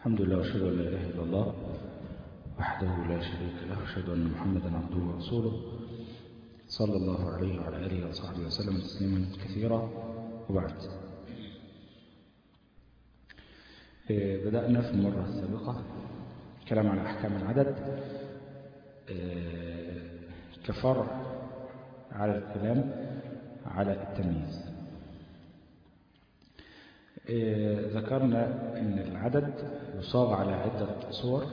الحمد لله واشهد ان لا اله الا الله وحده لا شريك له واشهد ان محمدا عبده ورسوله صلى الله عليه وعلى اله وصحبه وسلم تسليما كثيرا وبعد بدأنا في المرة السابقة كلام على أحكام العدد كفرع على الكلام على التمييز ذكرنا أن العدد يصاغ على عدة صور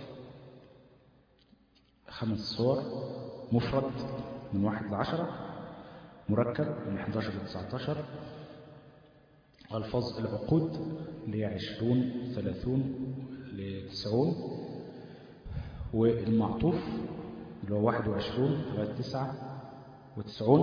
خمس صور مفرد من واحد لعشرة مركب من 11 ل 19 ألفاظ العقود اللي هي 20 30 ل 90 والمعطوف اللي هو 21 لغاية 99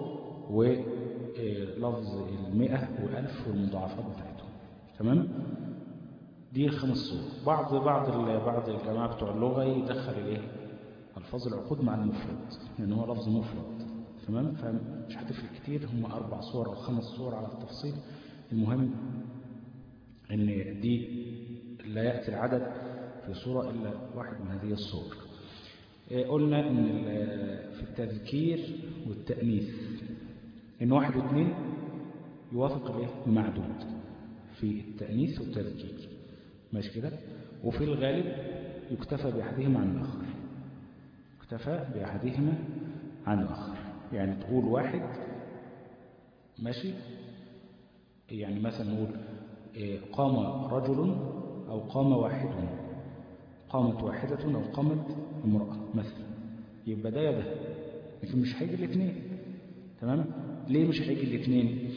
ولفظ المئة والألف والمضاعفات بتاعتهم تمام دي الخمس صور بعض بعض بعض الجماعة بتوع اللغة يدخل الايه ألفاظ العقود مع المفرد لأن هو لفظ مفرد تمام فمش هتفرق كتير هم أربع صور أو خمس صور على التفصيل المهم ان دي لا يأتي العدد في صورة إلا واحد من هذه الصور قلنا ان في التذكير والتأنيث ان واحد واثنين يوافق الايه المعدود في التأنيث والتذكير ماشي كده وفي الغالب يكتفى بأحدهما عن الآخر يكتفى بأحدهما عن الآخر يعني تقول واحد ماشي يعني مثلا نقول قام رجل أو قام واحد قامت واحدة أو قامت امرأة مثلا يبقى ده يده لكن مش هيجي الاثنين تمام ليه مش هيجي الاثنين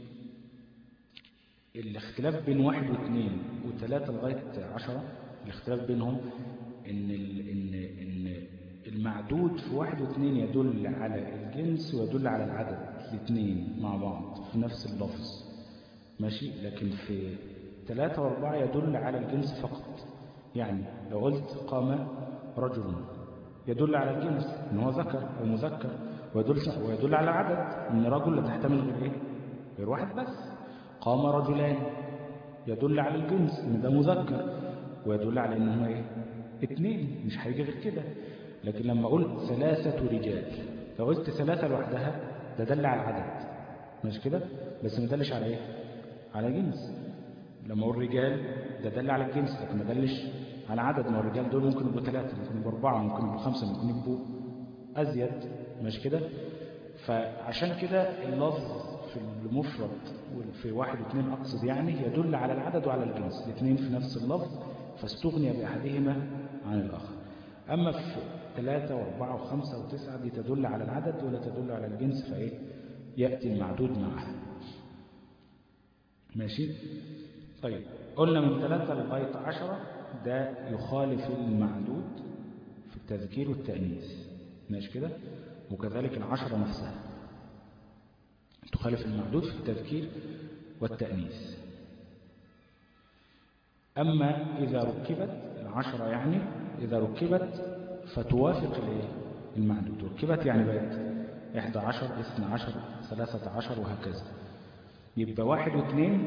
الاختلاف بين واحد واثنين وثلاثة لغاية عشرة الاختلاف بينهم إن, إن, إن المعدود في واحد واثنين يدل على الجنس ويدل على العدد الاثنين مع بعض في نفس اللفظ ماشي لكن في ثلاثة واربعة يدل على الجنس فقط يعني لو قلت قام رجل يدل على الجنس ان هو ذكر او مذكر ويدل ويدل على عدد ان رجل لا تحتمل غير ايه غير واحد بس قام رجلان يدل على الجنس ان ده مذكر ويدل على ان هو ايه اثنين مش هيجي غير كده لكن لما اقول ثلاثة رجال لو قلت ثلاثة لوحدها ده دل على العدد مش كده بس ما دلش على ايه على جنس لما اقول رجال ده دل على الجنس لكن ما دلش على عدد ما الرجال دول ممكن يبقوا ثلاثة ممكن يبقوا أربعة ممكن يبقوا خمسة ممكن يبقوا أزيد مش كده فعشان كده اللفظ في المفرد وفي واحد واثنين أقصد يعني يدل على العدد وعلى الجنس الاثنين في نفس اللفظ فاستغني بأحدهما عن الآخر أما في ثلاثة وأربعة وخمسة وتسعة دي تدل على العدد ولا تدل على الجنس فإيه يأتي المعدود معها ماشي طيب قلنا من ثلاثة لغاية عشرة ده يخالف المعدود في التذكير والتأنيث ماشي كده وكذلك العشرة نفسها تخالف المعدود في التذكير والتأنيث أما إذا ركبت العشرة يعني إذا ركبت فتوافق المعدود ركبت يعني بقت 11 12 13 وهكذا يبقى واحد واثنين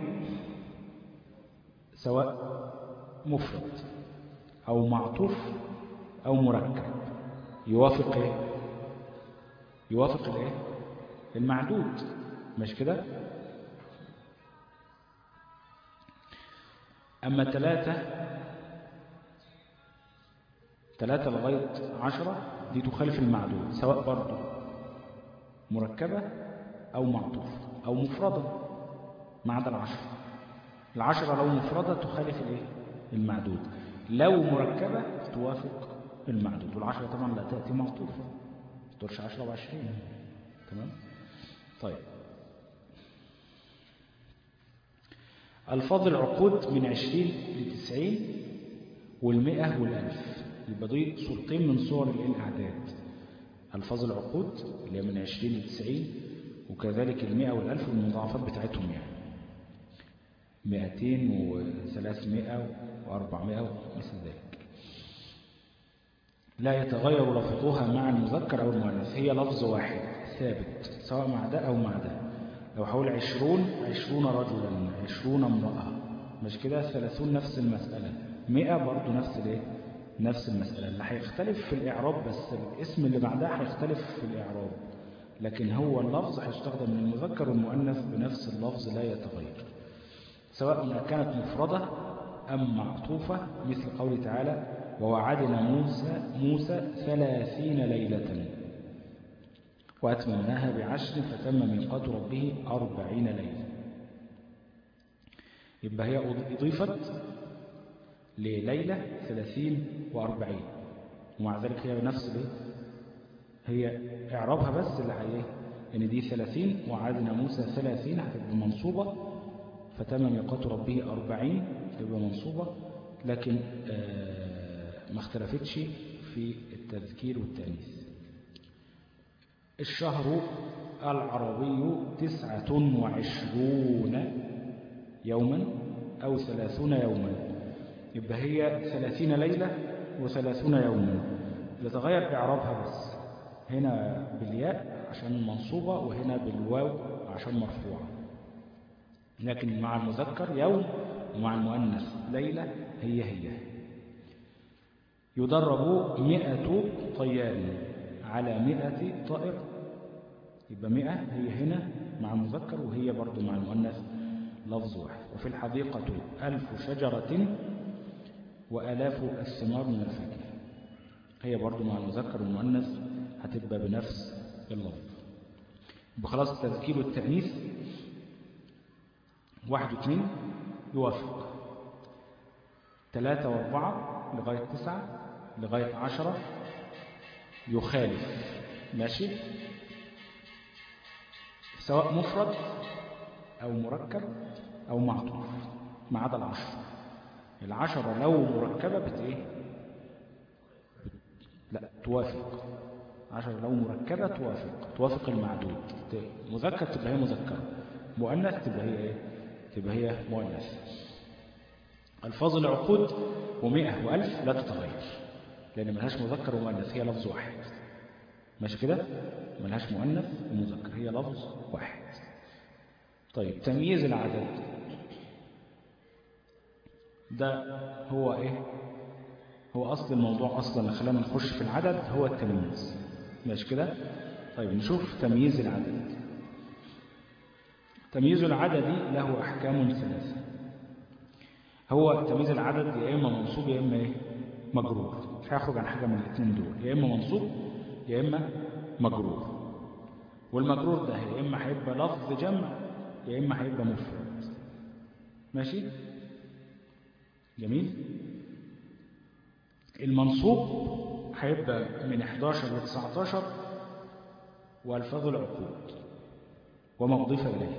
سواء مفرد أو معطوف أو مركب يوافق إيه؟ يوافق الإيه؟ المعدود مش كده أما ثلاثة ثلاثة لغاية عشرة دي تخالف المعدود سواء برضه مركبة أو معطوفة أو مفردة ما عدا العشرة العشرة لو مفردة تخالف الايه المعدود لو مركبة توافق المعدود والعشرة طبعا لا تأتي معطوفة ما تقولش عشرة وعشرين تمام طيب الفاظ العقود من عشرين لتسعين والمئة والألف يبقى دي صورتين من صور الأعداد الفاظ العقود اللي هي من عشرين لتسعين وكذلك المئة والألف والمضاعفات بتاعتهم يعني مئتين وثلاثمائة وأربعمائة ومثل ذلك لا يتغير لفظها مع المذكر أو المؤنث هي لفظ واحد ثابت سواء مع ده أو مع ده لو حول عشرون عشرون رجلا عشرون امرأة مش كده ثلاثون نفس المسألة مئة برضو نفس الايه نفس المسألة اللي هيختلف في الإعراب بس الاسم اللي بعدها هيختلف في الإعراب لكن هو اللفظ هيستخدم من المذكر والمؤنث بنفس اللفظ لا يتغير سواء كانت مفردة أم معطوفة مثل قوله تعالى ووعدنا موسى موسى ثلاثين ليلة وأتممناها بعشر فتم ميقات ربه أربعين ليلة يبقى هي أضيفت لليلة ثلاثين وأربعين ومع ذلك هي نفس الايه هي إعرابها بس اللي هي إن دي ثلاثين وعدنا موسى ثلاثين هتبقى منصوبة فتم ميقات ربه أربعين تبقى منصوبة لكن ما اختلفتش في التذكير والتأنيث الشهر العربي تسعة وعشرون يوما أو ثلاثون يوما يبقى هي ثلاثين ليلة وثلاثون يوما يتغير إعرابها بس هنا بالياء عشان منصوبة وهنا بالواو عشان مرفوعة لكن مع المذكر يوم ومع المؤنث ليلة هي هي يدرب مئة طيار على مئة طائر يبقى مئة هي هنا مع المذكر وهي برضو مع المؤنث لفظ واحد وفي الحديقة ألف شجرة وألاف الثمار من الفاكهة هي برضو مع المذكر والمؤنث هتبقى بنفس اللفظ بخلاص التذكير والتأنيث واحد واثنين يوافق ثلاثة واربعة لغاية تسعة لغاية عشرة يخالف ماشي سواء مفرد أو مركب أو معطوف ما عدا العشرة العشرة لو مركبة بت إيه؟ لا توافق عشرة لو مركبة توافق توافق المعدود مذكر تبقى هي مذكرة مؤنث تبقى هي إيه؟ تبقى هي مؤنث الفاظ العقود ومئة وألف لا تتغير لأن ملهاش مذكر ومؤنث هي لفظ واحد ماشي كده ملهاش مؤنث ومذكر هي لفظ واحد طيب تمييز العدد ده هو ايه هو اصل الموضوع اصلا اللي خلانا نخش في العدد هو التمييز ماشي كده طيب نشوف تمييز العدد تمييز العدد له احكام ثلاثه هو تمييز العدد يا اما منصوب يا اما ايه مجرور مش هيخرج عن حاجه من الاثنين دول يا اما منصوب يا اما مجرور والمجرور ده يا اما هيبقى لفظ جمع يا اما هيبقى مفرد ماشي جميل المنصوب هيبقى من 11 ل 19 والفاظ العقود وما اضيف اليه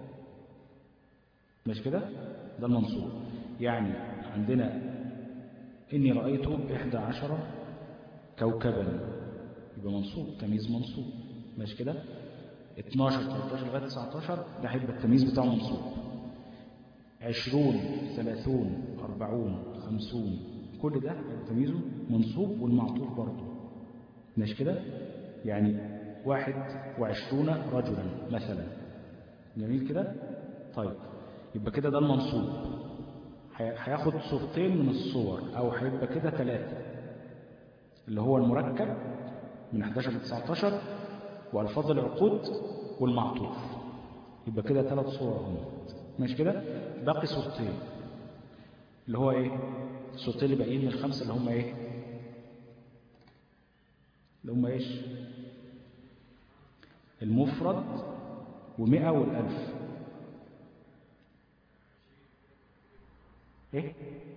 مش كده ده المنصوب يعني عندنا إني رأيت إحدى عشر كوكبا يبقى منصوب تمييز منصوب ماشي كده 12 13 لغاية 19 ده هيبقى التمييز بتاعه منصوب 20 30 40 50 كل ده هيبقى تمييزه منصوب والمعطوف برضه ماشي كده يعني 21 رجلا مثلا جميل كده طيب يبقى كده ده المنصوب هياخد صورتين من الصور او هيبقى كده ثلاثة اللي هو المركب من 11 ل 19 والفاظ العقود والمعطوف يبقى كده ثلاث صور هم ماشي كده باقي صورتين اللي هو ايه الصورتين اللي باقيين من الخمسه اللي هم ايه اللي هم ايش المفرد ومئة والألف ايه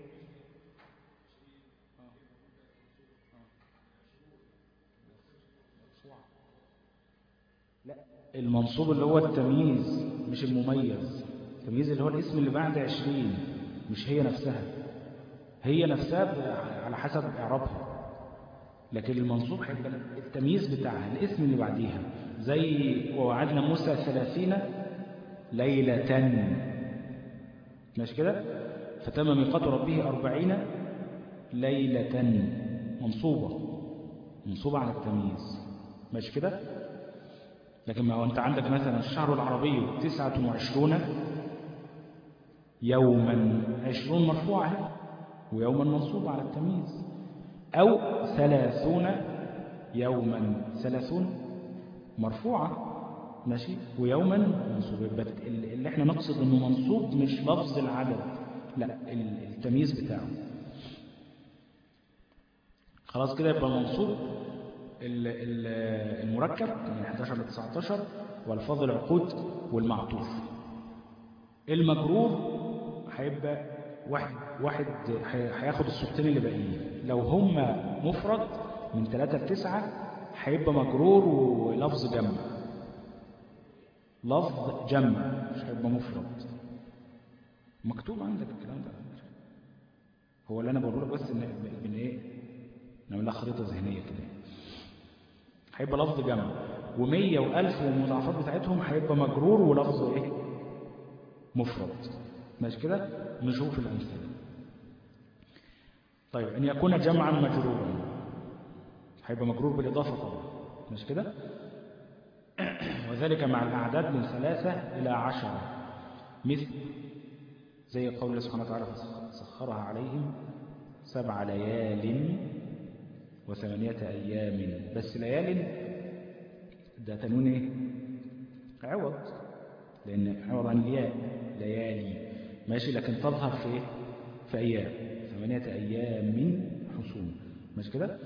لا المنصوب اللي هو التمييز مش المميز التمييز اللي هو الاسم اللي بعد عشرين مش هي نفسها هي نفسها على حسب اعرابها لكن المنصوب هيبقى التمييز بتاعها الاسم اللي بعديها زي ووعدنا موسى ثلاثين ليلة ماشي كده فتم ميقات ربه أربعين ليلة منصوبة منصوبة على التمييز ماشي كده لكن ما هو أنت عندك مثلا الشهر العربي تسعة وعشرون يوما عشرون مرفوعة ويوما منصوب على التمييز أو ثلاثون يوما ثلاثون مرفوعة ماشي ويوما منصوب يبقى اللي احنا نقصد انه منصوب مش لفظ العدد لا التمييز بتاعه خلاص كده يبقى المنصوب المركب من 11 ل 19 والفاظ العقود والمعطوف المجرور هيبقى واحد واحد هياخد الصورتين اللي باقيين لو هم مفرد من 3 ل 9 هيبقى مجرور ولفظ جمع لفظ جمع مش هيبقى مفرد مكتوب عندك الكلام ده هو اللي انا بقوله لك بس ان ان ايه نعمل لها خريطه ذهنيه كده هيبقى لفظ جمع و100 و1000 والمضاعفات بتاعتهم هيبقى مجرور ولفظ ايه مفرد ماشي كده نشوف الامثله طيب ان يكون جمعا مجرورا هيبقى مجرور بالاضافه طبعا مش كده وذلك مع الأعداد من ثلاثة إلى عشرة مثل زي قول الله سبحانه وتعالى سخرها عليهم سبع ليال وثمانية أيام بس ليال ده تنوين إيه؟ عوض لأن عوض عن الياء ليالي ماشي لكن تظهر في إيه؟ في أيام ثمانية أيام حصول ماشي كده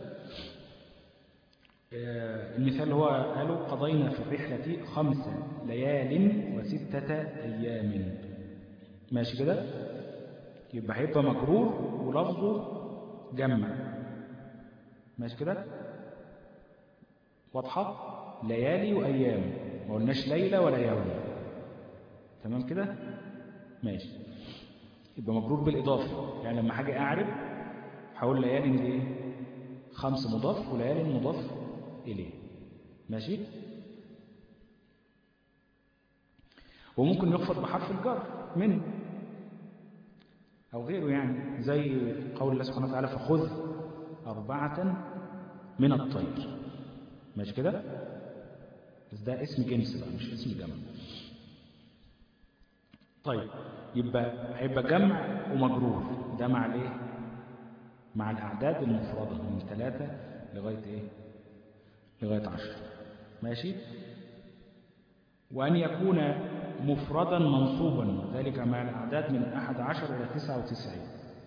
المثال اللي هو قالوا قضينا في الرحلة خمس ليال وستة أيام ماشي كده يبقى هيبقى مجرور ولفظه جمع ماشي كده واضحة ليالي وأيام ما قلناش ليلة ولا يوم تمام كده ماشي يبقى مجرور بالإضافة يعني لما حاجة أعرب هقول ليالي دي إيه خمس مضاف وليالي مضاف إليه ماشي وممكن يخفض بحرف الجر من أو غيره يعني زي قول الله سبحانه وتعالى فخذ أربعة من الطير ماشي كده بس ده اسم جنس بقى مش اسم جمع طيب يبقى هيبقى جمع ومجرور ده مع الايه مع الاعداد المفرده من ثلاثة لغايه ايه لغايه عشر ماشي وان يكون مفردا منصوبا ذلك مع الاعداد من احد عشر الى تسعة وتسعين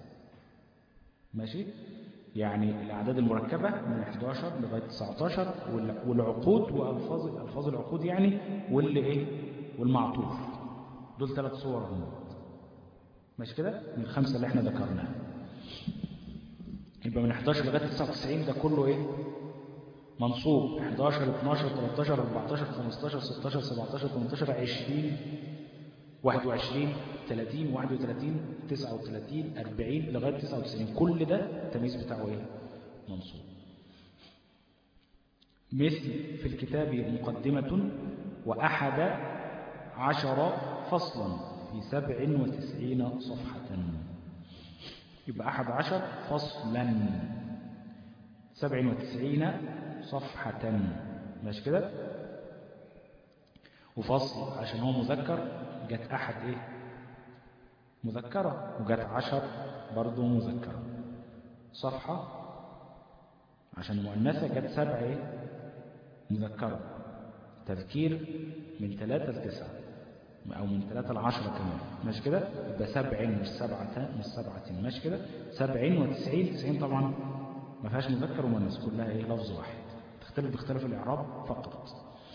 ماشي يعني الأعداد المركبة من 11 لغاية 19 والعقود وألفاظ ألفاظ العقود يعني واللي إيه والمعطوف دول ثلاث صور هم ماشي كده من الخمسة اللي احنا ذكرناها يبقى من 11 لغاية 99 ده كله إيه منصوب 11 12 13 14 15 16 17 18 20 21 30 31 39 40 لغاية 99 كل ده التمييز بتاعه ايه منصوب مثل في الكتاب مقدمة وأحد عشر فصلا في سبع وتسعين صفحة يبقى أحد عشر فصلا سبع وتسعين صفحة ماشي كده وفصل عشان هو مذكر جت أحد إيه مذكرة وجت عشر برضو مذكرة صفحة عشان مؤنثة جت سبع إيه مذكرة تذكير من ثلاثة لتسعة أو من ثلاثة لعشرة كمان ماشي كده يبقى سبع مش سبعة مش سبعة ماشي كده سبعين وتسعين تسعين طبعا ما فيهاش مذكر ومؤنث كلها إيه لفظ واحد تختلف باختلاف الإعراب فقط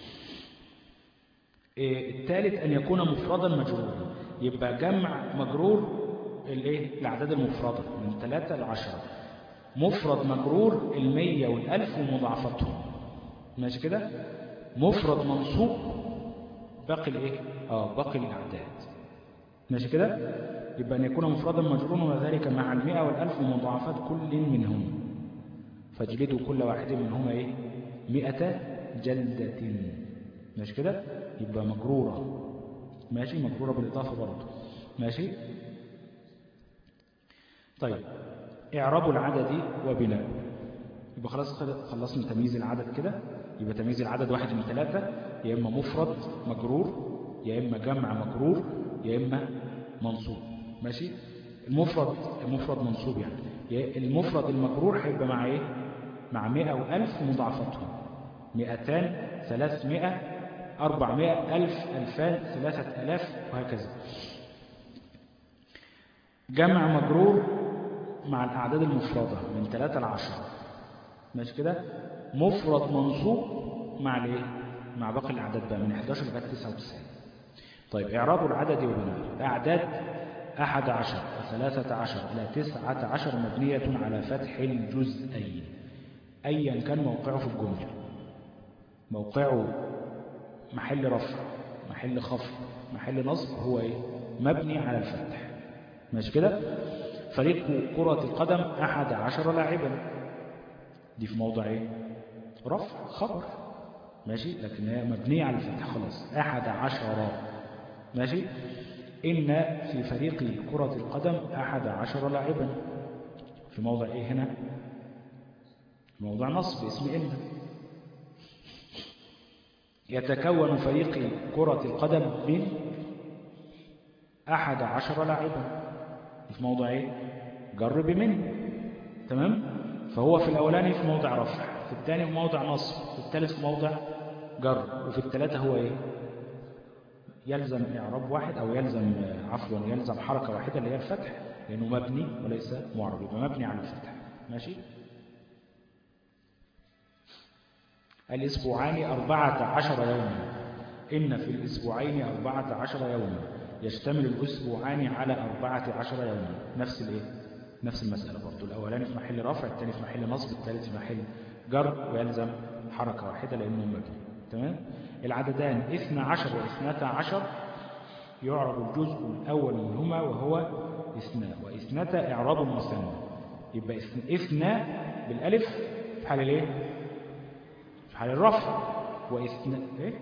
الثالث أن يكون مفردا مجرورا يبقى جمع مجرور الايه الاعداد المفردة من ثلاثة لعشرة مفرد مجرور المية والألف ومضاعفتهم ماشي كده مفرد منصوب باقي الايه اه باقي الأعداد ماشي كده يبقى أن يكون مفردا مجرورا وذلك مع المئة والألف ومضاعفات كل منهم فاجلدوا كل واحد منهما ايه مئة جلدة ماشي كده يبقى مجرورة ماشي مجرورة بالإضافة برضه ماشي طيب إعراب العدد وبناء يبقى خلاص خلصنا تمييز العدد كده يبقى تمييز العدد واحد من ثلاثة يا إما مفرد مجرور يا إما جمع مجرور يا إما منصوب ماشي المفرد المفرد منصوب يعني المفرد المجرور هيبقى مع ايه مع 100 و1000 ومضاعفتهم 200 300 400 1000 2000 3000 وهكذا جمع مجرور مع الأعداد المفردة من 3 ل 10 ماشي كده مفرد منصوب مع الايه مع باقي الأعداد بقى من 11 لغاية 99 طيب إعراب العدد وبناء أعداد أحد عشر وثلاثة عشر إلى تسعة عشر مبنية على فتح الجزئين أيا كان موقعه في الجملة موقعه محل رفع محل خفض محل نصب هو إيه؟ مبني على الفتح ماشي كده فريق كرة القدم أحد عشر لاعبا دي في موضع إيه رفع خبر ماشي لكن هي مبنية على الفتح خلاص أحد عشر ماشي إن في فريق كرة القدم أحد عشر لاعبا في موضع إيه هنا موضع نصب اسم إن يتكون فريق كرة القدم من أحد عشر لاعبا في موضع إيه جر بمن تمام فهو في الأولاني في موضع رفع في الثاني في موضع نصب في الثالث في موضع جر وفي الثلاثة هو إيه يلزم إعراب واحد أو يلزم عفوا يلزم حركة واحدة اللي هي الفتح لأنه مبني وليس معرب يبقى مبني على الفتح ماشي الأسبوعان أربعة عشر يوما إن في الأسبوعين أربعة عشر يوما يشتمل الأسبوعان على أربعة عشر يوما نفس الإيه؟ نفس المسألة برضو الأولاني في محل رفع الثاني في محل نصب الثالث في محل جر ويلزم حركة واحدة لأنه مبني تمام العددان اثنى عشر واثنتا عشر يعرب الجزء الأول منهما وهو اثنى واثنتا إعراب مثنى يبقى اثنى بالألف في حال الايه في حال الرفع واثنى ايه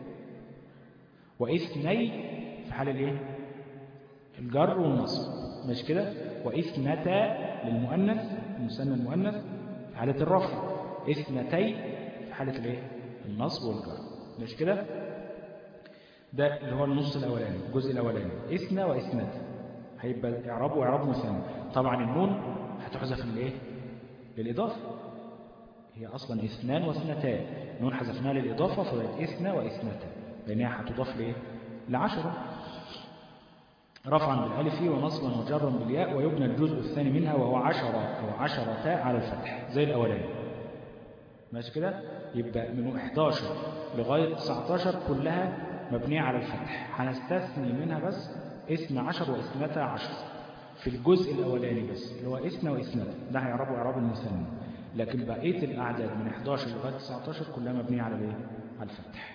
واثني في حال الايه الجر والنصب مش كده واثنتا للمؤنث المثنى المؤنث في حالة الرفع اثنتي في حالة الايه النصب والجر مش كده ده اللي هو النص الاولاني الجزء الاولاني اثنى واثنتا هيبقى اعرابه اعراب مثنى طبعا النون هتحذف للايه للاضافه هي اصلا اثنان واثنتان نون حذفناها للاضافه فبقت اثنى واثنتا لانها هتضاف لايه لعشرة رفعا بالالف ونصبا وجرا بالياء ويبنى الجزء الثاني منها وهو عشرة او عشرة على الفتح زي الاولاني ماشي كده يبقى من 11 لغاية 19 كلها مبنية على الفتح هنستثني منها بس 12 واثنتا عشر في الجزء الأولاني بس اللي هو اثنى واثنتا ده هيعربوا إعراب المثنى لكن بقية الأعداد من 11 لغاية 19 كلها مبنية على الايه؟ على الفتح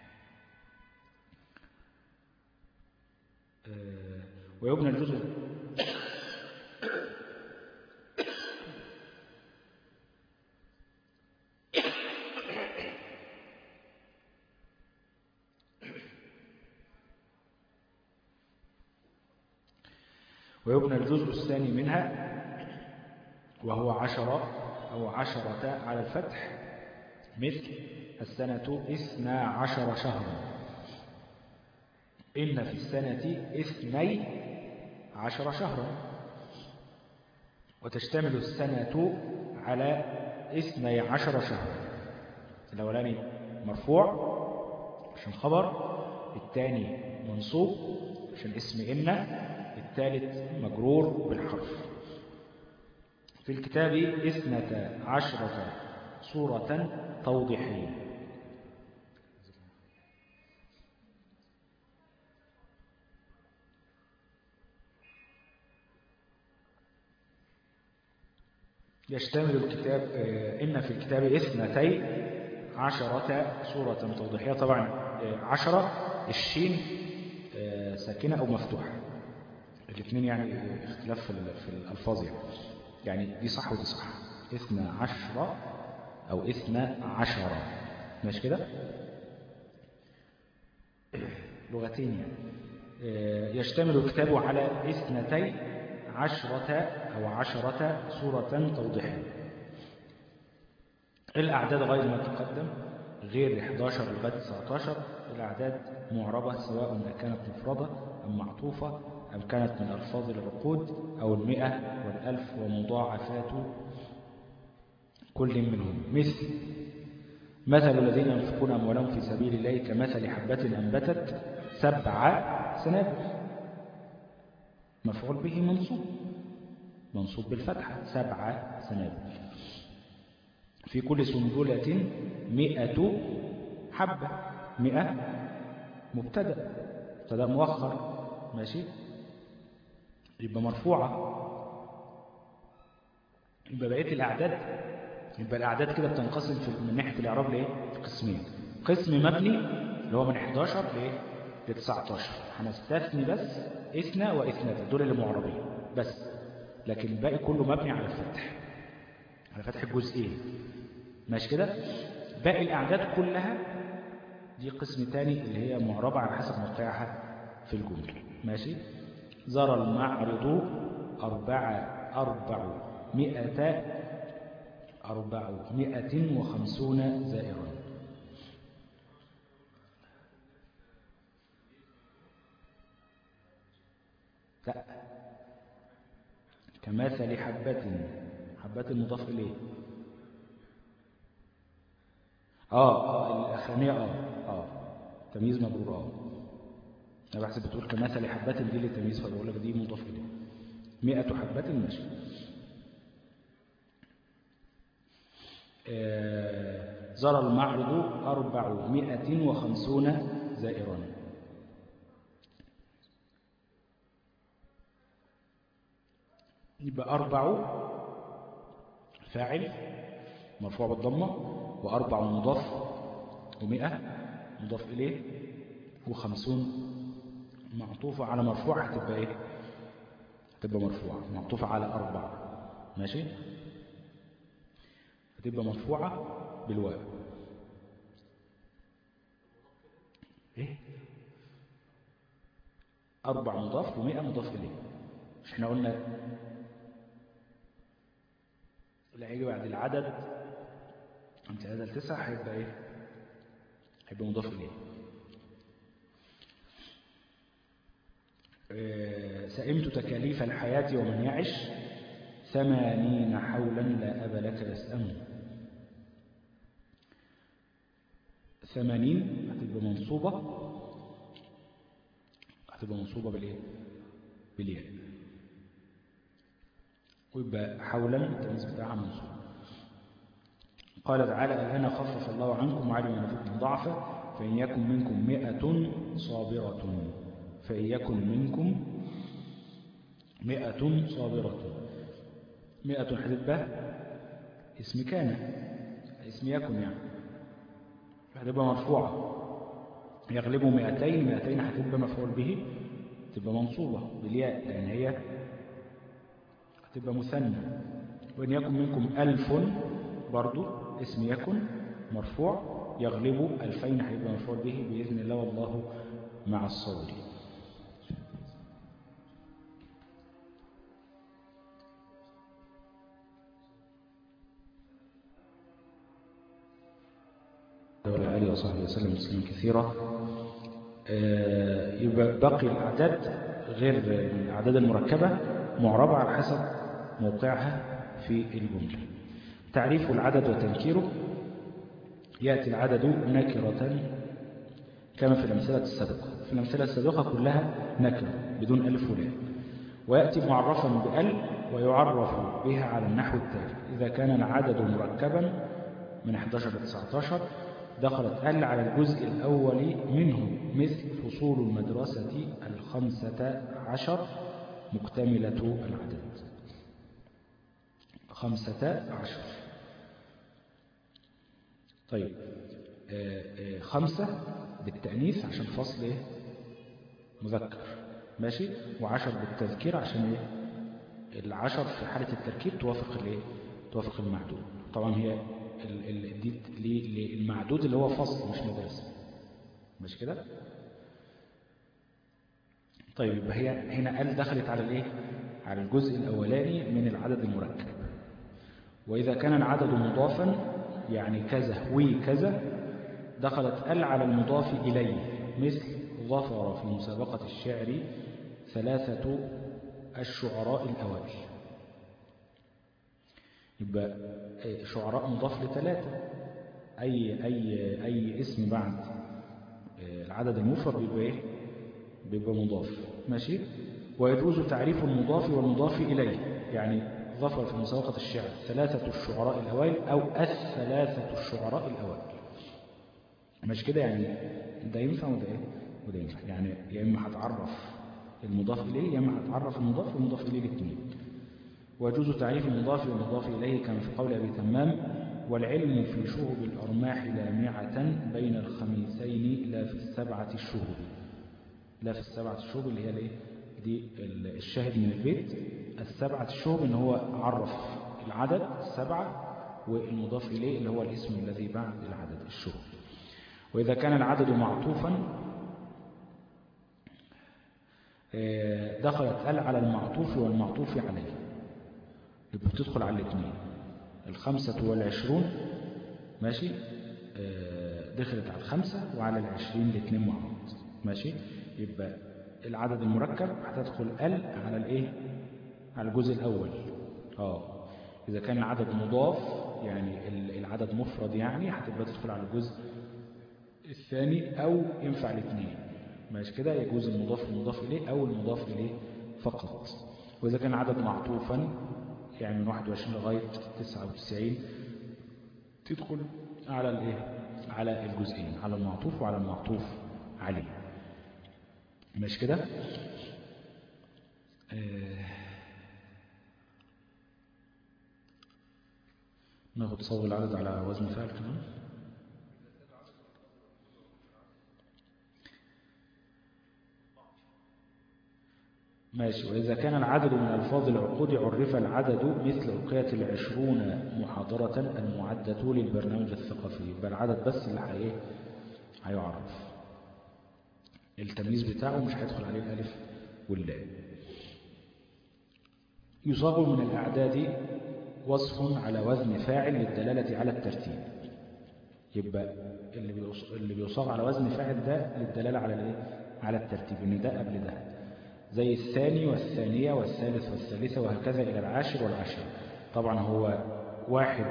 آه ويبنى الجزء ويبنى الجزء الثاني منها وهو عشرة أو عشرة على الفتح مثل السنة إثنى عشر شهرا إن في السنة إثني عشر شهرا وتشتمل السنة على إثني عشر شهرا الأولاني مرفوع عشان خبر الثاني منصوب عشان اسم إن الثالث مجرور بالحرف في الكتاب اثنتا عشرة صورة توضيحية يشتمل الكتاب إن في الكتاب اثنتي عشرة صورة توضيحية طبعا عشرة الشين ساكنة أو مفتوحة الاثنين يعني اختلاف في الألفاظ يعني يعني دي صح ودي صح اثنى عشرة أو اثنى عشرة ماشي كده لغتين يعني يشتمل الكتاب على اثنتي عشرة أو عشرة صورة توضيحية الأعداد غير ما تقدم غير 11 لغاية 19 الأعداد معربة سواء كانت مفردة أم معطوفة أم كانت من ألفاظ العقود أو المئة والألف ومضاعفات كل منهم مثل مثل الذين ينفقون أموالهم في سبيل الله كمثل حبة أنبتت سبع سنابل مفعول به منصوب منصوب بالفتحة سبع سنابل في كل سنبلة مئة حبة مئة مبتدأ مبتدأ مؤخر ماشي يبقى مرفوعة يبقى بقية الأعداد يبقى الأعداد كده بتنقسم في من ناحية الإعراب لإيه؟ قسمين قسم مبني اللي هو من 11 لإيه؟ ل 19 هنستثني بس اثنى واثنتا دول اللي معربين بس لكن الباقي كله مبني على الفتح على فتح الجزئين ماشي كده باقي الأعداد كلها دي قسم تاني اللي هي معربة على حسب موقعها في الجملة ماشي زرى المعرض أربع أربع مئة أربع مئة وخمسون زائرا لا كمثل حبة حبة المضاف إليه آه, آه الأخرانية آه آه تمييز مبرور آه أنا بحسب بتقول كمثل حبة دي للتمييز فبقول لك دي مضاف إليه مئة حبة ماشي آه زرى المعرض أربعمائة وخمسون زائرا يبقى أربع فاعل مرفوع بالضمة وأربع مضاف ومئة مضاف إليه وخمسون معطوفة على مرفوع هتبقى إيه هتبقى مرفوعة معطوفة على أربع ماشي هتبقى مرفوعة بالواو إيه أربع مضاف ومئة مضاف إليه مش احنا قلنا اللي هيجي بعد العدد انت هذا التسع هيبقى ايه هيبقى مضاف اليه اه سئمت تكاليف الحياة ومن يعش ثمانين حولا لا أب لك يسأم ثمانين هتبقى منصوبة هتبقى منصوبة بالايه بالياء ويبقى حولا التمييز بتاعها منصوب قال تعالى الآن خفف الله عنكم وعلم أن فيكم ضعفا فإن يكن منكم مئة صابرة فإن يكن منكم مئة صابرة مئة هتبقى اسم كان اسم يكن يعني هتبقى مرفوعة يغلبوا مئتين مئتين هتبقى مفعول به تبقى منصوبة بالياء لأن هي هتبقى مثنى وإن يكن منكم ألف برضو اسم يكن مرفوع يغلب ألفين هيبقى مفعول به بإذن الله والله مع الصابرين وعلى آله وصحبه وسلم تسليما كثيرا يبقى باقي الأعداد غير الأعداد المركبة معربة على حسب موقعها في الجملة تعريف العدد وتنكيره يأتي العدد نكرة كما في الأمثلة السابقة في الأمثلة السابقة كلها نكرة بدون ألف ولام ويأتي معرفا بأل ويعرف بها على النحو التالي إذا كان العدد مركبا من 11 ل 19 دخلت ال على الجزء الأول منه مثل فصول المدرسة الخمسة عشر مكتملة العدد خمسة عشر طيب آآ آآ خمسة بالتأنيث عشان فصل ايه مذكر ماشي وعشر بالتذكير عشان ايه العشر في حالة التركيب توافق الايه توافق المعدود طبعا هي دي المعدود اللي هو فصل مش مدرسة مش كده طيب يبقى هي هنا قال دخلت على الايه على الجزء الاولاني من العدد المركب واذا كان العدد مضافا يعني كذا وكذا دخلت ال على المضاف اليه مثل ظفر في مسابقة الشعر ثلاثة الشعراء الأوائل يبقى شعراء مضاف لثلاثة أي, أي, أي اسم بعد العدد المفرد بيبقى إيه؟ بيبقى مضاف ماشي ويجوز تعريف المضاف والمضاف إليه يعني ظفر في مسابقة الشعر ثلاثة الشعراء الأوائل أو الثلاثة الشعراء الأوائل مش كده يعني ده ينفع وده إيه وده ينفع يعني يا إما هتعرف المضاف إليه يا إما هتعرف المضاف والمضاف إليه الاثنين ويجوز تعريف المضاف والمضاف إليه كما في قول أبي تمام والعلم في شهب الأرماح لامعة بين الخميسين لا في السبعة الشهب لا في السبعة الشهب اللي هي الايه دي الشاهد من البيت السبعة الشهب ان هو عرف العدد السبعة والمضاف إليه اللي هو الاسم الذي بعد العدد الشهب وإذا كان العدد معطوفا دخلت ال على المعطوف والمعطوف عليه يبقى بتدخل على الاثنين الخمسة والعشرون ماشي دخلت على الخمسة وعلى العشرين الاثنين مع بعض ماشي يبقى العدد المركب هتدخل ال على الايه على الجزء الاول اه اذا كان العدد مضاف يعني العدد مفرد يعني هتبقى تدخل على الجزء الثاني او ينفع الاثنين ماشي كده يجوز المضاف المضاف اليه او المضاف اليه فقط واذا كان العدد معطوفا يعني من 21 لغايه 99 تدخل على الايه على الجزئين على المعطوف وعلى المعطوف عليه مش كده آه ناخد صوب العدد على وزن فعل كمان ماشي وإذا كان العدد من ألفاظ العقود عرف العدد مثل أقية العشرون محاضرة المعدة للبرنامج الثقافي يبقى العدد بس اللي حقيقه هيعرف التمييز بتاعه مش هيدخل عليه الألف واللام يصاغ من الأعداد وصف على وزن فاعل للدلالة على الترتيب يبقى اللي بيصاغ على وزن فاعل ده للدلالة على الايه على الترتيب ان ده قبل ده زي الثاني والثانية والثالث والثالثة وهكذا إلى العاشر والعاشر طبعا هو واحد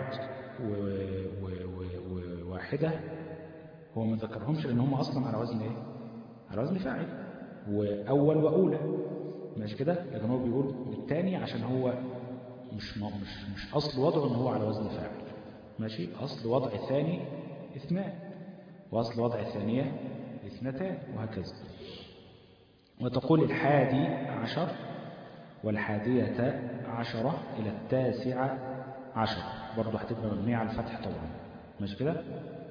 وواحدة هو ما ذكرهمش لأن هم أصلا على وزن إيه؟ على وزن فاعل وأول وأولى ماشي كده لكن هو بيقول الثاني عشان هو مش مش مش أصل وضعه إن هو على وزن فاعل ماشي أصل وضع ثاني اثنان وأصل وضع ثانية اثنتان وهكذا وتقول الحادي عشر والحادية عشرة إلى التاسعة عشر برضو هتبقى مبنية على الفتح طبعا مش كده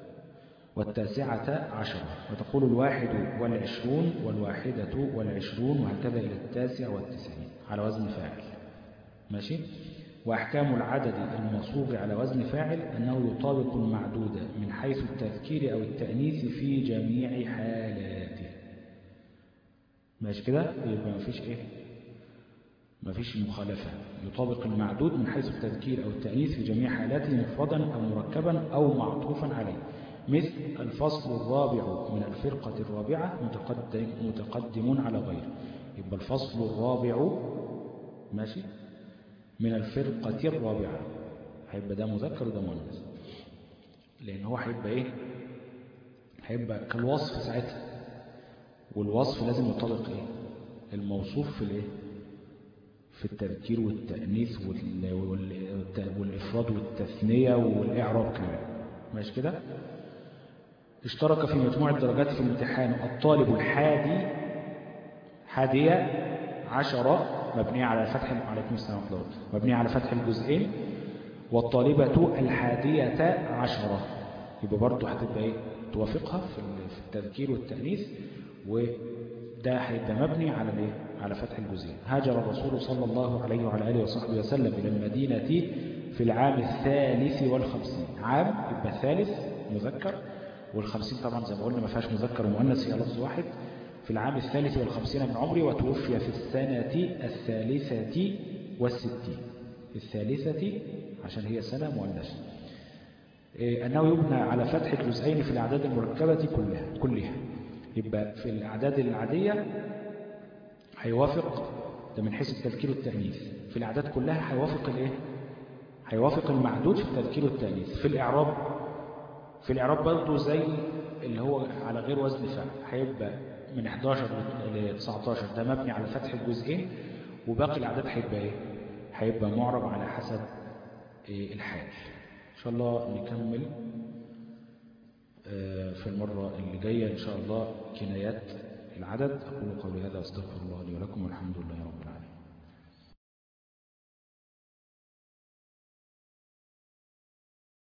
والتاسعة عشرة وتقول الواحد والعشرون والواحدة والعشرون وهكذا إلى التاسع والتسعين على وزن فاعل ماشي وأحكام العدد المصوغ على وزن فاعل أنه يطابق المعدود من حيث التذكير أو التأنيث في جميع حالاته ماشي كده يبقى مفيش ايه مفيش مخالفة يطابق المعدود من حيث التذكير أو التأنيث في جميع حالاته مفردا أو مركبا أو معطوفا عليه مثل الفصل الرابع من الفرقة الرابعة متقدم متقدمون على غيره يبقى الفصل الرابع ماشي من الفرقة الرابعة هيبقى ده مذكر وده مؤنث لأن هو هيبقى إيه هيبقى كالوصف ساعتها والوصف لازم يطلق إيه الموصوف في الإيه في التذكير والتأنيث والإفراد والتثنية والإعراب كمان ماشي كده اشترك في مجموع الدرجات في الامتحان الطالب الحادي حادية عشرة مبنية على فتح عليكم السلام عليكم مبنية على فتح الجزئين والطالبة الحادية عشرة يبقى برضه هتبقى ايه توافقها في التذكير والتأنيث وده هيبقى مبني على الايه على فتح الجزئين هاجر الرسول صلى الله عليه وعلى اله وصحبه وسلم الى المدينة في العام الثالث والخمسين عام يبقى ثالث مذكر والخمسين طبعا زي ما قلنا ما فيهاش مذكر ومؤنث هي لفظ واحد في العام الثالث والخمسين من عمري وتوفي في السنة الثالثة والستين الثالثة عشان هي سنة مؤنثة أنه يبنى على فتح الجزئين في الأعداد المركبة كلها كلها يبقى في الأعداد العادية هيوافق ده من حيث التذكير والتأنيث في الأعداد كلها هيوافق الإيه؟ هيوافق المعدود في التذكير والتأنيث في الإعراب في الإعراب برضه زي اللي هو على غير وزن فعل هيبقى من 11 ل 19 ده مبني على فتح الجزئين وباقي الأعداد هيبقى إيه؟ هيبقى معرب على حسب إيه الحال إن شاء الله نكمل في المرة اللي جاية إن شاء الله كنايات العدد أقول قولي هذا أستغفر الله لي ولكم والحمد لله رب العالمين